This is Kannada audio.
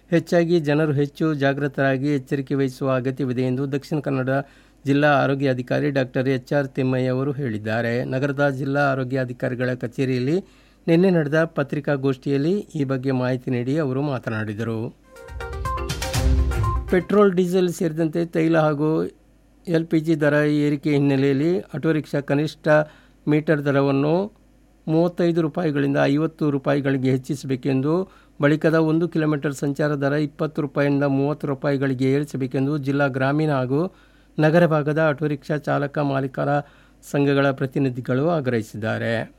ಹೆಚ್ಚಾಗಿ ಜನರು ಹೆಚ್ಚು ಜಾಗೃತರಾಗಿ ಎಚ್ಚರಿಕೆ ವಹಿಸುವ ಅಗತ್ಯವಿದೆ ಎಂದು ದಕ್ಷಿಣ ಕನ್ನಡ ಜಿಲ್ಲಾ ಆರೋಗ್ಯಾಧಿಕಾರಿ ಡಾಕ್ಟರ್ ಎಚ್ ಆರ್ ತಿಮ್ಮಯ್ಯ ಅವರು ಹೇಳಿದ್ದಾರೆ ನಗರದ ಜಿಲ್ಲಾ ಆರೋಗ್ಯಾಧಿಕಾರಿಗಳ ಕಚೇರಿಯಲ್ಲಿ ನಿನ್ನೆ ನಡೆದ ಪತ್ರಿಕಾಗೋಷ್ಠಿಯಲ್ಲಿ ಈ ಬಗ್ಗೆ ಮಾಹಿತಿ ನೀಡಿ ಅವರು ಮಾತನಾಡಿದರು ಪೆಟ್ರೋಲ್ ಡೀಸೆಲ್ ಸೇರಿದಂತೆ ತೈಲ ಹಾಗೂ ಎಲ್ ಪಿ ಜಿ ದರ ಏರಿಕೆ ಹಿನ್ನೆಲೆಯಲ್ಲಿ ಆಟೋ ರಿಕ್ಷಾ ಕನಿಷ್ಠ ಮೀಟರ್ ದರವನ್ನು ಮೂವತ್ತೈದು ರೂಪಾಯಿಗಳಿಂದ ಐವತ್ತು ರೂಪಾಯಿಗಳಿಗೆ ಹೆಚ್ಚಿಸಬೇಕೆಂದು ಬಳಿಕದ ಒಂದು ಕಿಲೋಮೀಟರ್ ಸಂಚಾರ ದರ ಇಪ್ಪತ್ತು ರೂಪಾಯಿಯಿಂದ ಮೂವತ್ತು ರೂಪಾಯಿಗಳಿಗೆ ಏರಿಸಬೇಕೆಂದು ಜಿಲ್ಲಾ ಗ್ರಾಮೀಣ ಹಾಗೂ ನಗರ ಭಾಗದ ಆಟೋ ರಿಕ್ಷಾ ಚಾಲಕ ಮಾಲೀಕರ ಸಂಘಗಳ ಪ್ರತಿನಿಧಿಗಳು ಆಗ್ರಹಿಸಿದ್ದಾರೆ